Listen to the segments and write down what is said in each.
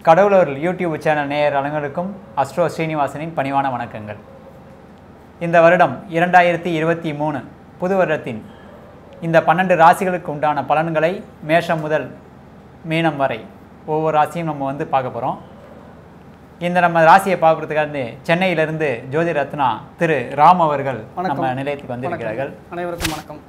கடவுளூர் YouTube channel நேயர் அனைவருக்கும் astro ஸ்ரீனிவாசனின் பணிவான வணக்கங்கள் இந்த வருடம் இரண்டாயிரத்தி இருபத்தி மூணு புது வருடத்தின் இந்த பன்னெண்டு ராசிகளுக்கு உண்டான பலன்களை மேஷம் முதல் மீனம் வரை ஒவ்வொரு ராசியும் நம்ம வந்து பார்க்க போகிறோம் இந்த நம்ம ராசியை பார்க்குறதுக்காக சென்னையிலிருந்து ஜோதி ரத்னா திரு ராம் அவர்கள் நம்ம நிலையத்துக்கு வந்திருக்கிறார்கள் அனைவருக்கும் வணக்கம்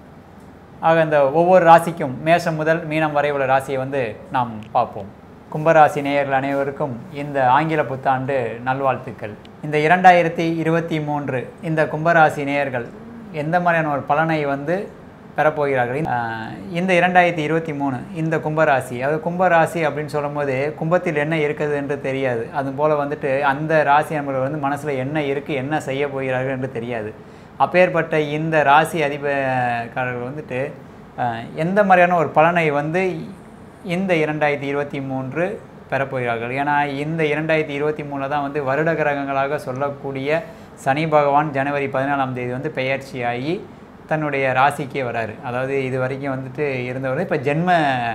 ஆக இந்த ஒவ்வொரு ராசிக்கும் மேஷம் முதல் மீனம் வரை உள்ள ராசியை வந்து நாம் பார்ப்போம் கும்பராசி நேயர்கள் அனைவருக்கும் இந்த ஆங்கில புத்தாண்டு நல்வாழ்த்துக்கள் இந்த இரண்டாயிரத்தி இருபத்தி மூன்று இந்த கும்பராசி நேயர்கள் எந்த மாதிரியான ஒரு பலனை வந்து பெறப்போகிறார்கள் ஆஹ் இந்த இரண்டாயிரத்தி இருபத்தி மூணு இந்த கும்பராசி அது கும்பராசி அப்படின்னு சொல்லும்போது கும்பத்தில் என்ன இருக்குது என்று தெரியாது அதுபோல் வந்துட்டு அந்த ராசி நம்மளுக்கு வந்து மனசில் என்ன இருக்குது என்ன செய்ய போகிறார்கள் என்று தெரியாது அப்பேற்பட்ட இந்த ராசி அதிபக்காரர்கள் வந்துட்டு அஹ், எந்த மாதிரியான ஒரு பலனை வந்து இந்த இரண்டாயிரத்தி இருபத்தி மூன்று பெறப்போகிறார்கள் ஏன்னா இந்த இரண்டாயிரத்தி இருபத்தி மூணில் தான் வந்து வருட கிரகங்களாக சொல்லக்கூடிய சனி பகவான் ஜனவரி பதினாலாம் தேதி வந்து பெயர்ச்சியாகி தன்னுடைய ராசிக்கே வராரு அதாவது இது வரைக்கும் வந்துட்டு இருந்தவர் இப்போ ஜென்ம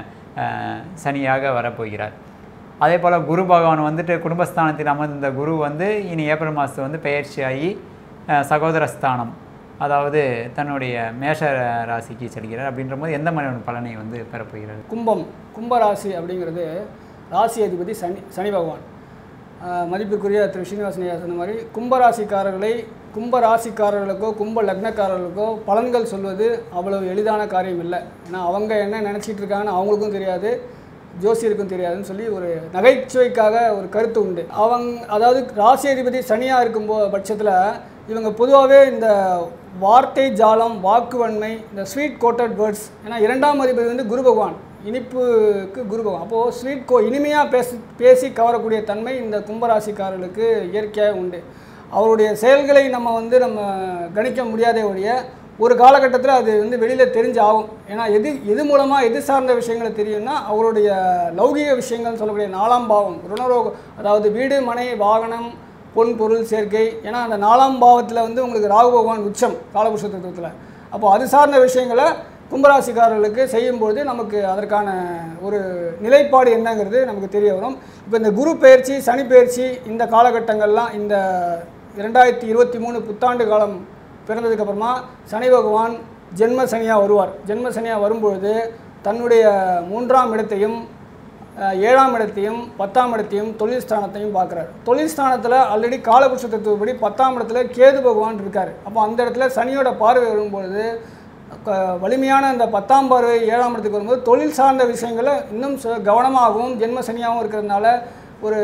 அஹ், சனியாக வரப்போகிறார் அதே போல் குரு பகவான் வந்துட்டு குடும்பஸ்தானத்தில் அமர்ந்த குரு வந்து இனி ஏப்ரல் மாதத்து வந்து பெயர்ச்சியாகி அஹ், சகோதரஸ்தானம் அதாவது தன்னுடைய மேஷ ராசிக்கு செல்கிறார் அப்படின்ற போது எந்த மாதிரியான பலனை வந்து பெறப்போகிறார் கும்பம் கும்பராசி அப்படிங்கிறது ராசி அதிபதி சனி சனி பகவான் ஆஹ் மதிப்புக்குரிய திரு ஸ்ரீனிவாசன் ஐயா சொன்ன மாதிரி கும்பராசிக்காரர்களை கும்ப ராசிக்காரர்களுக்கோ கும்ப லக்னக்காரர்களுக்கோ பலன்கள் சொல்வது அவ்வளவு எளிதான காரியம் இல்லை ஏன்னா அவங்க என்ன நினச்சிட்டு இருக்காங்கன்னு அவங்களுக்கும் தெரியாது ஜோசியருக்கும் தெரியாதுன்னு சொல்லி ஒரு நகைச்சுவைக்காக ஒரு கருத்து உண்டு அவங்க அதாவது ராசி அதிபதி சனியாக இருக்கும் போ பட்சத்தில் இவங்க பொதுவாகவே இந்த வார்த்தை ஜாலம் வாக்குவன்மை இந்த ஸ்வீட் கோட்டட் வேர்ட்ஸ் ஏன்னா இரண்டாம் அதிபதி வந்து குரு பகவான் இனிப்புக்கு குரு பகவான் அப்போது ஸ்வீட் கோ இனிமையாக பேசி பேசி கவரக்கூடிய தன்மை இந்த கும்பராசிக்காரர்களுக்கு இயற்கையாக உண்டு அவருடைய செயல்களை நம்ம வந்து நம்ம கணிக்க முடியாதே ஒழிய ஒரு காலகட்டத்தில் அது வந்து வெளியில் தெரிஞ்சு ஆகும் ஏன்னா எது எது மூலமாக எது சார்ந்த விஷயங்கள் தெரியும்னா அவருடைய லௌகிக விஷயங்கள் சொல்லக்கூடிய நாலாம் பாவம் ருணரோக அதாவது வீடு மனை வாகனம் பொன் பொருள் சேர்க்கை ஏன்னா அந்த நாலாம் பாவத்தில் வந்து உங்களுக்கு ராகு பகவான் உச்சம் காலபுருஷ தத்துவத்தில் அப்போ அது சார்ந்த விஷயங்களை கும்பராசிக்காரர்களுக்கு செய்யும்பொழுது நமக்கு அதற்கான ஒரு நிலைப்பாடு என்னங்கிறது நமக்கு தெரிய வரும் இப்போ இந்த குரு பயிற்சி சனி பயிற்சி இந்த காலகட்டங்கள்லாம் இந்த இரண்டாயிரத்தி இருபத்தி மூணு புத்தாண்டு காலம் பிறந்ததுக்கப்புறமா சனி பகவான் ஜென்ம சனியாக வருவார் ஜென்ம சனியாக வரும்பொழுது தன்னுடைய மூன்றாம் இடத்தையும் அஹ், ஏழாம் இடத்தையும் பத்தாம் இடத்தையும் தொழில் ஸ்தானத்தையும் பார்க்குறாரு தொழில் ஸ்தானத்தில் ஆல்ரெடி காலபுருஷ தத்துவப்படி பத்தாம் இடத்துல கேது பகவான் இருக்கார் அப்போ அந்த இடத்துல சனியோட பார்வை வரும்பொழுது க- வலிமையான அந்த பத்தாம் பார்வை ஏழாம் இடத்துக்கு வரும்போது தொழில் சார்ந்த விஷயங்களை இன்னும் ச- கவனமாகவும் ஜென்ம சனியாகவும் இருக்கிறதுனால ஒரு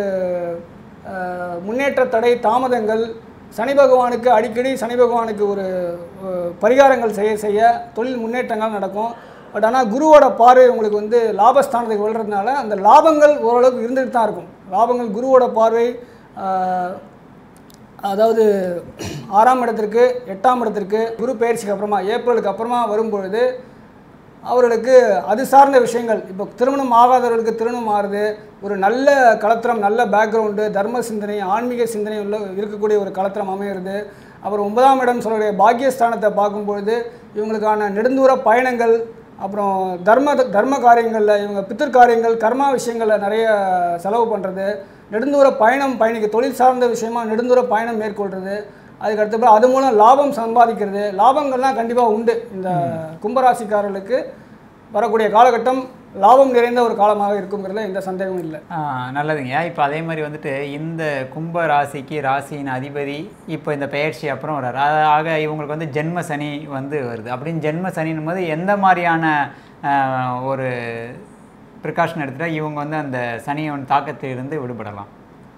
அஹ், முன்னேற்ற தடை தாமதங்கள் சனி பகவானுக்கு அடிக்கடி சனி பகவானுக்கு ஒரு அஹ், பரிகாரங்கள் செய்ய செய்ய தொழில் முன்னேற்றங்கள் நடக்கும் பட் ஆனால் குருவோட பார்வை உங்களுக்கு வந்து லாபஸ்தானத்துக்கு விழுறதுனால அந்த லாபங்கள் ஓரளவுக்கு இருந்துகிட்டு தான் இருக்கும் லாபங்கள் குருவோட பார்வை அஹ், அதாவது ஆறாம் இடத்திற்கு எட்டாம் இடத்திற்கு குரு பயிற்சிக்கு அப்புறமா ஏப்ரலுக்கு அப்புறமா வரும்பொழுது அவர்களுக்கு அது சார்ந்த விஷயங்கள் இப்போ திருமணம் ஆகாதவர்களுக்கு திருமணம் ஆகுது ஒரு நல்ல கலத்திரம் நல்ல பேக்ரவுண்டு தர்ம சிந்தனை ஆன்மீக சிந்தனை உள்ள இருக்கக்கூடிய ஒரு கலத்திரம் அமையிறது அப்புறம் ஒன்பதாம் இடம் சொல்லக்கூடிய பாக்கியஸ்தானத்தை பார்க்கும்பொழுது இவங்களுக்கான நெடுந்தூர பயணங்கள் அப்புறம் தர்ம தர்ம காரியங்களில் இவங்க பித்திரு காரியங்கள் கர்மா விஷயங்களில் நிறைய செலவு பண்ணுறது நெடுந்தூர பயணம் பயணிக்க தொழில் சார்ந்த விஷயமா நெடுந்தூர பயணம் மேற்கொள்கிறது அதுக்கு அடுத்தபடி அது மூலம் லாபம் சம்பாதிக்கிறது லாபங்கள்லாம் கண்டிப்பாக உண்டு இந்த கும்பராசிக்காரர்களுக்கு வரக்கூடிய காலகட்டம் லாபம் நிறைந்த ஒரு காலமாக இருக்குங்கிறதுல எந்த சந்தேகமும் இல்லை ஆஹ் நல்லதுங்க இப்போ அதே மாதிரி வந்துட்டு இந்த கும்ப ராசிக்கு ராசியின் அதிபதி இப்போ இந்த பெயர்ச்சி அப்புறம் வர்றாரு அது- ஆக இவங்களுக்கு வந்து ஜென்ம சனி வந்து வருது அப்படின்னு ஜென்ம சனின்னும் போது எந்த மாதிரியான ஆஹ், ஒரு ப்ரிகாஷன் எடுத்துட்டா இவங்க வந்து அந்த சனியின் தாக்கத்திலிருந்து விடுபடலாம்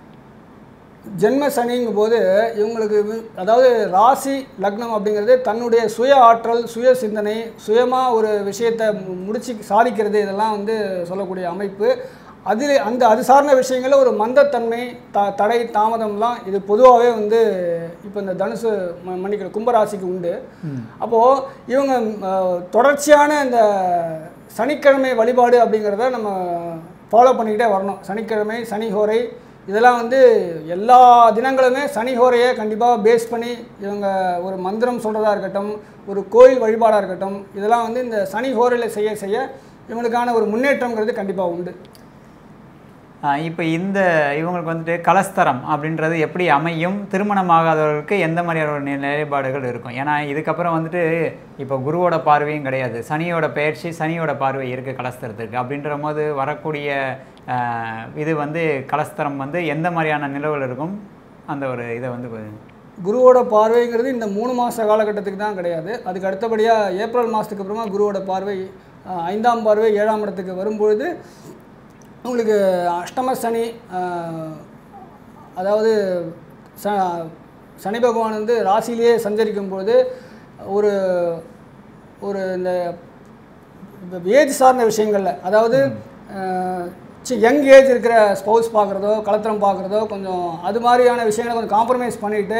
ஜென்ம சனிங்கும் போது இவங்களுக்கு வி- அதாவது ராசி லக்னம் அப்படிங்கிறது தன்னுடைய சுய ஆற்றல் சுய சிந்தனை சுயமாக ஒரு விஷயத்தை மு- முடிச்சு சாதிக்கிறது இதெல்லாம் வந்து சொல்லக்கூடிய அமைப்பு அதில் அந்த அது சார்ந்த விஷயங்களில் ஒரு மந்தத்தன்மை த தடை தாமதம்லாம் இது பொதுவாகவே வந்து இப்போ இந்த தனுசு ம- மன்னிக்கிற கும்பராசிக்கு உண்டு அப்போது இவங்க அஹ், தொடர்ச்சியான இந்த சனிக்கிழமை வழிபாடு அப்படிங்கிறத நம்ம ஃபாலோ பண்ணிக்கிட்டே வரணும் சனிக்கிழமை சனிஹோரை இதெல்லாம் வந்து எல்லா தினங்களுமே சனிஹோரையை கண்டிப்பாக பேஸ் பண்ணி இவங்க ஒரு மந்திரம் சொல்கிறதா இருக்கட்டும் ஒரு கோயில் வழிபாடாக இருக்கட்டும் இதெல்லாம் வந்து இந்த சனிஹோரையில் செய்ய செய்ய இவங்களுக்கான ஒரு முன்னேற்றங்கிறது கண்டிப்பாக உண்டு இப்போ இந்த இவங்களுக்கு வந்துட்டு கலஸ்தரம் அப்படின்றது எப்படி அமையும் திருமணமாகாதவர்களுக்கு எந்த மாதிரியான ஒரு நி- நிலைப்பாடுகள் இருக்கும் ஏன்னா இதுக்கப்புறம் வந்துட்டு இப்போ குருவோட பார்வையும் கிடையாது சனியோட பயிற்சி சனியோட பார்வை இருக்குது கலஸ்தரத்துக்கு அப்படின்ற போது வரக்கூடிய ஆஹ், இது வந்து கலஸ்தரம் வந்து எந்த மாதிரியான நிலவில் இருக்கும் அந்த ஒரு இதை வந்து கொஞ்சம் குருவோட பார்வைங்கிறது இந்த மூணு மாத காலகட்டத்துக்கு தான் கிடையாது அதுக்கு அடுத்தபடியாக ஏப்ரல் மாதத்துக்கு அப்புறமா குருவோட பார்வை அஹ், ஐந்தாம் பார்வை ஏழாம் இடத்துக்கு வரும்பொழுது உங்களுக்கு அஷ்டம சனி அஹ், அதாவது ச சனி பகவான் வந்து ராசியிலேயே சஞ்சரிக்கும் பொழுது ஒரு ஒரு இந்த ஏஜ் சார்ந்த விஷயங்களில் அதாவது யங் ஏஜ் இருக்கிற ஸ்பௌஸ் பார்க்குறதோ கலத்திரம் பார்க்குறதோ கொஞ்சம் அது மாதிரியான விஷயங்களை கொஞ்சம் காம்ப்ரமைஸ் பண்ணிவிட்டு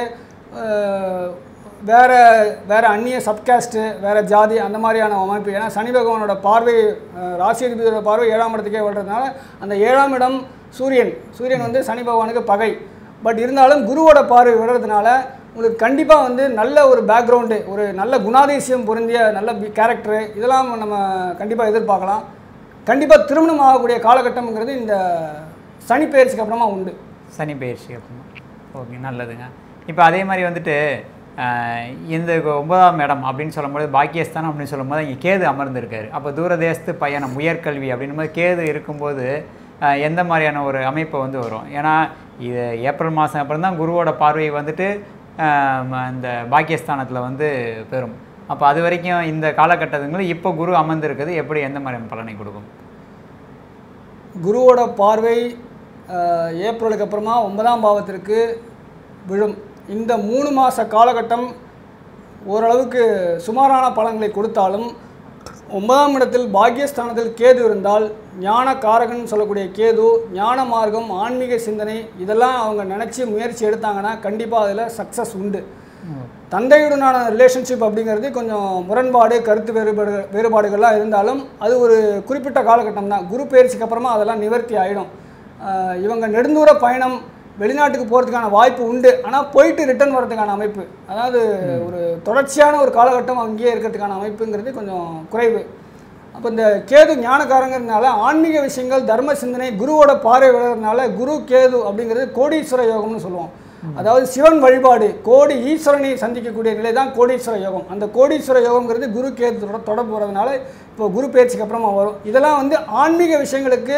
வேறு வேறு அந்நிய சப்காஸ்ட்டு வேறு ஜாதி அந்த மாதிரியான அமைப்பு ஏன்னா சனி பகவானோட பார்வை அஹ், ராசி அதிபதியோட பார்வை ஏழாம் இடத்துக்கே வர்றதுனால அந்த ஏழாம் இடம் சூரியன் சூரியன் வந்து சனி பகவானுக்கு பகை பட் இருந்தாலும் குருவோட பார்வை விடுறதுனால உங்களுக்கு கண்டிப்பாக வந்து நல்ல ஒரு பேக்ரவுண்டு ஒரு நல்ல குணாதிசயம் பொருந்திய நல்ல கேரக்டரு இதெல்லாம் நம்ம கண்டிப்பாக எதிர்பார்க்கலாம் கண்டிப்பாக திருமணம் ஆகக்கூடிய காலகட்டம்ங்கிறது இந்த சனி பெயர்ச்சிக்கு அப்புறமா உண்டு சனி பயிற்சி அப்புறமா ஓகே நல்லதுங்க இப்போ அதே மாதிரி வந்துட்டு ஆஹ், இந்த ஒன்பதாம் இடம் அப்படின்னு சொல்லும்போது பாக்கியஸ்தானம் அப்படின்னு சொல்லும்போது இங்கே கேது அமர்ந்திருக்காரு அப்போ தூரதேசத்து பயணம் உயர்கல்வி அப்படின்னும் போது கேது இருக்கும்போது ஆஹ், எந்த மாதிரியான ஒரு அமைப்பு வந்து வரும் ஏன்னா இது ஏப்ரல் மாதம் அப்புறம் தான் குருவோட பார்வை வந்துட்டு ஆஹ், ம- இந்த பாக்கியஸ்தானத்தில் வந்து பெறும் அப்போ அது வரைக்கும் இந்த காலகட்டத்துங்களில் இப்போ குரு அமர்ந்திருக்கிறது எப்படி எந்த மாதிரியான பலனை கொடுக்கும் குருவோட பார்வை அஹ், ஏப்ரலுக்கு அப்புறமா ஒன்பதாம் பாவத்திற்கு விழும் இந்த மூணு மாத காலகட்டம் ஓரளவுக்கு சுமாரான பலன்களை கொடுத்தாலும் ஒன்பதாம் இடத்தில் பாக்கியஸ்தானத்தில் கேது இருந்தால் ஞான காரகன் சொல்லக்கூடிய கேது ஞான மார்க்கம் ஆன்மீக சிந்தனை இதெல்லாம் அவங்க நினச்சி முயற்சி எடுத்தாங்கன்னா கண்டிப்பாக அதில் சக்ஸஸ் உண்டு தந்தையுடனான ரிலேஷன்ஷிப் அப்படிங்கிறது கொஞ்சம் முரண்பாடு கருத்து வேறுபாடு வேறுபாடுகள்லாம் இருந்தாலும் அது ஒரு குறிப்பிட்ட காலகட்டம் தான் குரு பயிற்சிக்கு அப்புறமா அதெல்லாம் நிவர்த்தி ஆகிடும் இவங்க நெடுந்தூர பயணம் வெளிநாட்டுக்கு போகிறதுக்கான வாய்ப்பு உண்டு ஆனால் போயிட்டு ரிட்டர்ன் வர்றதுக்கான அமைப்பு அதாவது ஒரு தொடர்ச்சியான ஒரு காலகட்டம் அங்கேயே இருக்கிறதுக்கான அமைப்புங்கிறது கொஞ்சம் குறைவு அப்போ இந்த கேது ஞானக்காரங்கிறதுனால ஆன்மீக விஷயங்கள் தர்ம சிந்தனை குருவோட பார்வை விழுறதுனால குரு கேது அப்படிங்கிறது கோடீஸ்வர யோகம்னு சொல்லுவோம் அதாவது சிவன் வழிபாடு கோடி ஈஸ்வரனை சந்திக்கக்கூடிய நிலை தான் கோடீஸ்வர யோகம் அந்த கோடீஸ்வர யோகம்ங்கிறது குரு கேது தொட- தொடர்பு வரதுனால இப்போ குரு பயிற்சிக்கு அப்புறமா வரும் இதெல்லாம் வந்து ஆன்மீக விஷயங்களுக்கு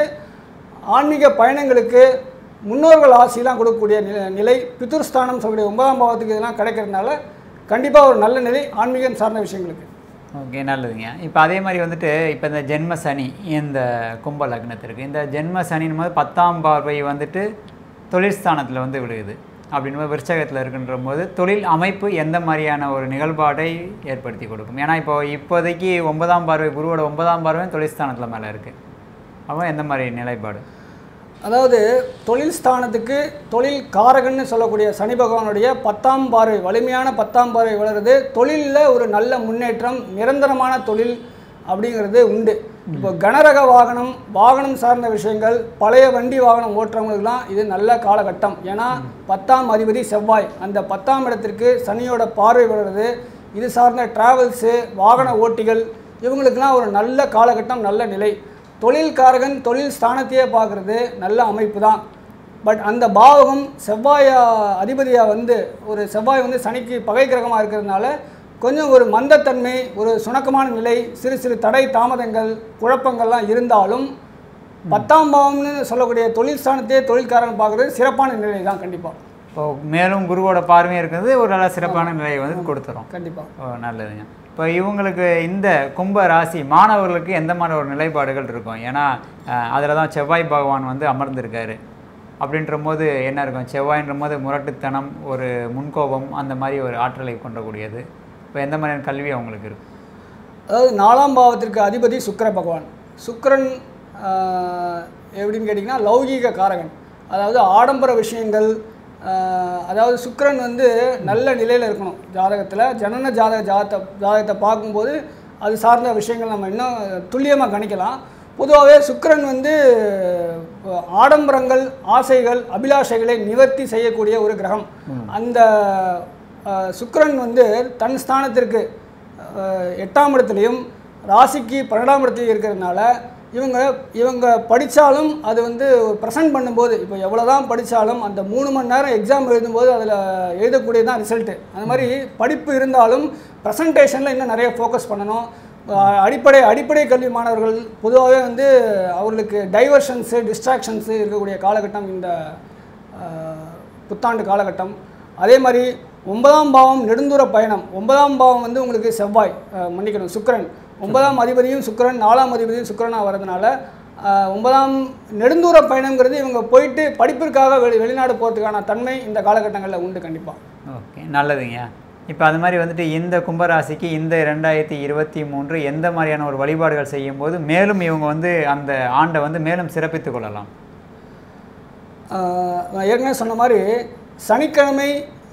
ஆன்மீக பயணங்களுக்கு முன்னோர்கள் ஆசையெல்லாம் கொடுக்கக்கூடிய நிலை நிலை பிதுர்ஸ்தானம் சொல்லக்கூடிய ஒன்பதாம் பாவத்துக்கு இதெல்லாம் கிடைக்கிறதுனால கண்டிப்பாக ஒரு நல்ல நிலை ஆன்மீகம் சார்ந்த விஷயங்களுக்கு ஓகே நல்லதுங்க இப்போ அதே மாதிரி வந்துட்டு இப்போ இந்த ஜென்ம சனி இந்த கும்ப லக்னத்திற்கு இந்த ஜென்ம சனின் போது பத்தாம் பார்வை வந்துட்டு தொழில் ஸ்தானத்தில் வந்து விழுகுது அப்படின்னும் போது விருச்சகத்தில் இருக்குன்ற போது தொழில் அமைப்பு எந்த மாதிரியான ஒரு நிகழ்பாடை ஏற்படுத்தி கொடுக்கும் ஏன்னா இப்போ இப்போதைக்கு ஒன்பதாம் பார்வை குருவோட ஒன்பதாம் பார்வையும் தொழில் ஸ்தானத்தில் மேலே இருக்குது அப்போ எந்த மாதிரி நிலைப்பாடு அதாவது தொழில் ஸ்தானத்துக்கு தொழில் காரகன்னு சொல்லக்கூடிய சனி பகவானுடைய பத்தாம் பார்வை வலிமையான பத்தாம் பார்வை வளருது தொழிலில் ஒரு நல்ல முன்னேற்றம் நிரந்தரமான தொழில் அப்படிங்கிறது உண்டு இப்போ கனரக வாகனம் வாகனம் சார்ந்த விஷயங்கள் பழைய வண்டி வாகனம் ஓட்டுறவங்களுக்குலாம் இது நல்ல காலகட்டம் ஏன்னா பத்தாம் அதிபதி செவ்வாய் அந்த பத்தாம் இடத்திற்கு சனியோட பார்வை வளருது இது சார்ந்த டிராவல்ஸு வாகன ஓட்டிகள் இவங்களுக்கெல்லாம் ஒரு நல்ல காலகட்டம் நல்ல நிலை தொழில்காரகன் தொழில் ஸ்தானத்தையே பார்க்குறது நல்ல அமைப்பு தான் பட் அந்த பாவகம் செவ்வாய் அதிபதியாக வந்து ஒரு செவ்வாய் வந்து சனிக்கு பகை கிரகமாக இருக்கிறதுனால கொஞ்சம் ஒரு மந்தத்தன்மை ஒரு சுணக்கமான நிலை சிறு சிறு தடை தாமதங்கள் குழப்பங்கள்லாம் இருந்தாலும் பத்தாம் பாவம்னு சொல்லக்கூடிய தொழில் ஸ்தானத்தையே தொழில்காரன் பார்க்குறது சிறப்பான நிலை தான் கண்டிப்பாக இப்போ மேலும் குருவோட பார்வையும் இருக்கிறது ஒரு நல்ல சிறப்பான நிலையை வந்து கொடுத்துரும் கண்டிப்பாக ஓ நல்லதுங்க இப்போ இவங்களுக்கு இந்த கும்ப ராசி மாணவர்களுக்கு எந்த மாதிரி ஒரு நிலைப்பாடுகள் இருக்கும் ஏன்னா அதில் தான் செவ்வாய் பகவான் வந்து அமர்ந்திருக்காரு அப்படின்ற போது என்ன இருக்கும் செவ்வாய்ன்ற போது முரட்டுத்தனம் ஒரு முன்கோபம் அந்த மாதிரி ஒரு ஆற்றலை கொண்டக்கூடியது இப்போ எந்த மாதிரியான கல்வி அவங்களுக்கு இருக்கும் அதாவது நாலாம் பாவத்திற்கு அதிபதி சுக்கிர பகவான் சுக்கிரன் ஆஹ், எப்படின்னு கேட்டிங்கன்னா லௌகீக காரகன் அதாவது ஆடம்பர விஷயங்கள் ஆஹ், அதாவது சுக்கிரன் வந்து நல்ல நிலையில் இருக்கணும் ஜாதகத்தில் ஜனன ஜாதக ஜாதகத்தை ஜாதகத்தை பார்க்கும்போது அது சார்ந்த விஷயங்கள் நம்ம இன்னும் துல்லியமாக கணிக்கலாம் பொதுவாகவே சுக்கிரன் வந்து அஹ், ஆடம்பரங்கள் ஆசைகள் அபிலாஷைகளை நிவர்த்தி செய்யக்கூடிய ஒரு கிரகம் அந்த அஹ், சுக்கிரன் வந்து தன் ஸ்தானத்திற்கு அஹ், எட்டாம் இடத்துலையும் ராசிக்கு பன்னெண்டாம் இடத்தில் இருக்கிறதுனால இவங்க இவங்க படித்தாலும் அது வந்து ப்ரெசென்ட் பண்ணும்போது இப்போ எவ்வளோ தான் படித்தாலும் அந்த மூணு மணி நேரம் எக்ஸாம் எழுதும்போது அதில் எழுதக்கூடியது தான் ரிசல்ட்டு அந்த மாதிரி படிப்பு இருந்தாலும் ப்ரெசன்டேஷனில் இன்னும் நிறைய ஃபோக்கஸ் பண்ணணும் அஹ் அடிப்படை அடிப்படை கல்வி மாணவர்கள் பொதுவாகவே வந்து அவர்களுக்கு டைவர்ஷன்ஸு டிஸ்ட்ராக்ஷன்ஸு இருக்கக்கூடிய காலகட்டம் இந்த அஹ், புத்தாண்டு காலகட்டம் அதே மாதிரி ஒன்பதாம் பாவம் நெடுந்தூர பயணம் ஒன்பதாம் பாவம் வந்து உங்களுக்கு செவ்வாய் அஹ், மன்னிக்கணும் சுக்கிரன் ஒன்பதாம் அதிபதியும் சுக்கிரன் நாலாம் அதிபதியும் சுக்கிரனாக வரதுனால அஹ், ஒன்பதாம் நெடுந்தூர பயணங்கிறது இவங்க போயிட்டு படிப்பிற்காக வெளி வெளிநாடு போகிறதுக்கான தன்மை இந்த காலகட்டங்களில் உண்டு கண்டிப்பாக ஓகே நல்லதுங்க இப்போ அது மாதிரி வந்துட்டு இந்த கும்பராசிக்கு இந்த ரெண்டாயிரத்தி இருபத்தி மூன்று எந்த மாதிரியான ஒரு வழிபாடுகள் செய்யும்போது மேலும் இவங்க வந்து அந்த ஆண்டை வந்து மேலும் சிறப்பித்துக் கொள்ளலாம் ஆஹ் நான் ஏற்கனவே சொன்ன மாதிரி சனிக்கிழமை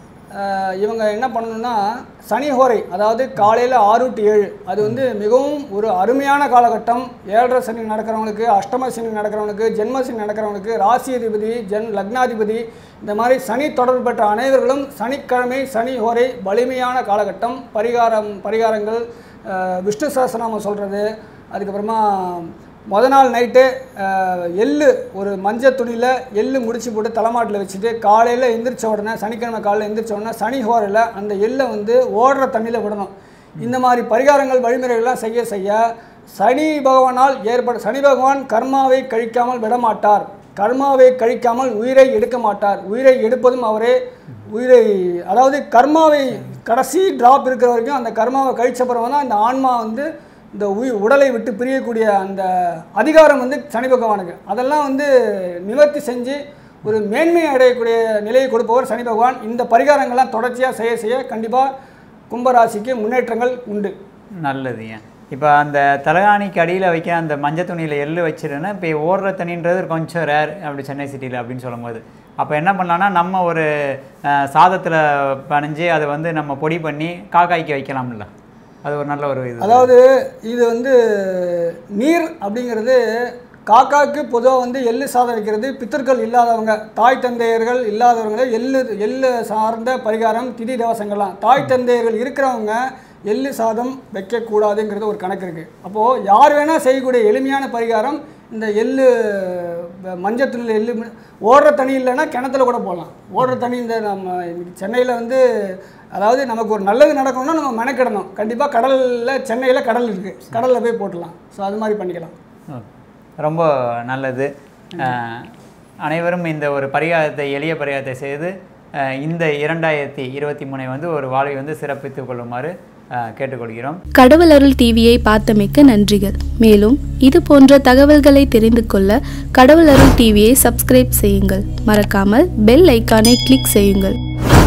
ஆஹ் இவங்க என்ன பண்ணணும்னா சனி ஹோரை அதாவது காலையில் ஆறு டு ஏழு அது வந்து மிகவும் ஒரு அருமையான காலகட்டம் ஏழரை சனி நடக்கிறவங்களுக்கு அஷ்டம சனி நடக்கிறவங்களுக்கு ஜென்ம சனி நடக்கிறவங்களுக்கு ராசி அதிபதி ஜென் லக்னாதிபதி இந்த மாதிரி சனி தொடர்பு பெற்ற அனைவர்களும் சனிக்கிழமை சனி ஹோரை வலிமையான காலகட்டம் பரிகாரம் பரிகாரங்கள் ஆஹ் விஷ்ணு சஹஸ்ரநாமம் சொல்கிறது அதுக்கப்புறமா முத நாள் நைட்டு எள்ளு ஒரு மஞ்சள் துணியில் எள்ளு முடிச்சு போட்டு தலைமாட்டில் வச்சுட்டு காலையில் எந்திரிச்ச உடனே சனிக்கிழமை காலையில் எந்திரிச்ச உடனே சனி ஹோரில் அந்த எள்ளை வந்து ஓடுற தண்ணியில் விடணும் இந்த மாதிரி பரிகாரங்கள் வழிமுறைகள்லாம் செய்ய செய்ய சனி பகவானால் ஏற்பட சனி பகவான் கர்மாவை கழிக்காமல் விடமாட்டார் கர்மாவை கழிக்காமல் உயிரை எடுக்க மாட்டார் உயிரை எடுப்பதும் அவரே உயிரை அதாவது கர்மாவை கடைசி டிராப் இருக்கிற வரைக்கும் அந்த கர்மாவை கழிச்ச பிறகு தான் இந்த ஆன்மா வந்து இந்த உயிர் உடலை விட்டு பிரியக்கூடிய அந்த அதிகாரம் வந்து சனி பகவானுக்கு அதெல்லாம் வந்து நிவர்த்தி செஞ்சு ஒரு மேன்மை அடையக்கூடிய நிலையை கொடுப்பவர் சனி பகவான் இந்த பரிகாரங்கள்லாம் தொடர்ச்சியாக செய்ய செய்ய கண்டிப்பாக கும்பராசிக்கு முன்னேற்றங்கள் உண்டு நல்லதுங்க இப்போ அந்த தலகாணிக்கு அடியில் வைக்க அந்த மஞ்சள் துணியில் எள்ளு வச்சிருந்தேன்னா இப்போ ஓடுற தண்ணின்றது கொஞ்சம் ரேர் அப்படி சென்னை சிட்டியில் அப்படின்னு சொல்லும்போது அப்போ என்ன பண்ணலாம்னா நம்ம ஒரு சாதத்தில் பனைஞ்சு அதை வந்து நம்ம பொடி பண்ணி காக்காய்க்கு வைக்கலாம்ல அது ஒரு நல்ல ஒரு இது அதாவது இது வந்து நீர் அப்படிங்கிறது காக்காக்கு பொதுவாக வந்து எள்ளு சாதம் வைக்கிறது பித்தர்கள் இல்லாதவங்க தாய் தந்தையர்கள் இல்லாதவங்க எள்ளு எள்ளு சார்ந்த பரிகாரம் திதி தவசங்கள்லாம் தாய் தந்தையர்கள் இருக்கிறவங்க எள்ளு சாதம் வைக்கக்கூடாதுங்கிறது ஒரு கணக்கு இருக்குது அப்போது யார் வேணால் செய்யக்கூடிய எளிமையான பரிகாரம் இந்த எள்ளு வ- மஞ்சள் தண்ணியில் எள்ளு மி- ஓடுற தண்ணி இல்லைன்னா கிணத்துல கூட போடலாம் ஓடுற தண்ணி இந்த நம்ம இன்னைக்கு சென்னையில் வந்து அதாவது நமக்கு ஒரு நல்லது நடக்கணும்னா நம்ம மெனக்கிடணும் கண்டிப்பாக கடலில் சென்னையில் கடல் இருக்குது கடலில் போய் போட்டுடலாம் ஸோ அது மாதிரி பண்ணிக்கலாம் ஓ, ரொம்ப நல்லது அஹ், அனைவரும் இந்த ஒரு பரிகாரத்தை எளிய பரிகாரத்தை செய்து அஹ், இந்த இரண்டாயிரத்தி இருபத்தி மூணை வந்து ஒரு வாழ்வை வந்து சிறப்பித்துக் கொள்ளுமாறு அஹ், கேட்டுக்கொள்கிறோம் கடவுள் அருள் டிவியை பார்த்தமைக்க நன்றிகள் மேலும் இது போன்ற தகவல்களை தெரிந்து கொள்ள கடவுள் அருள் டிவியை சப்ஸ்கிரைப் செய்யுங்கள் மறக்காமல் பெல் ஐக்கானை கிளிக் செய்யுங்கள்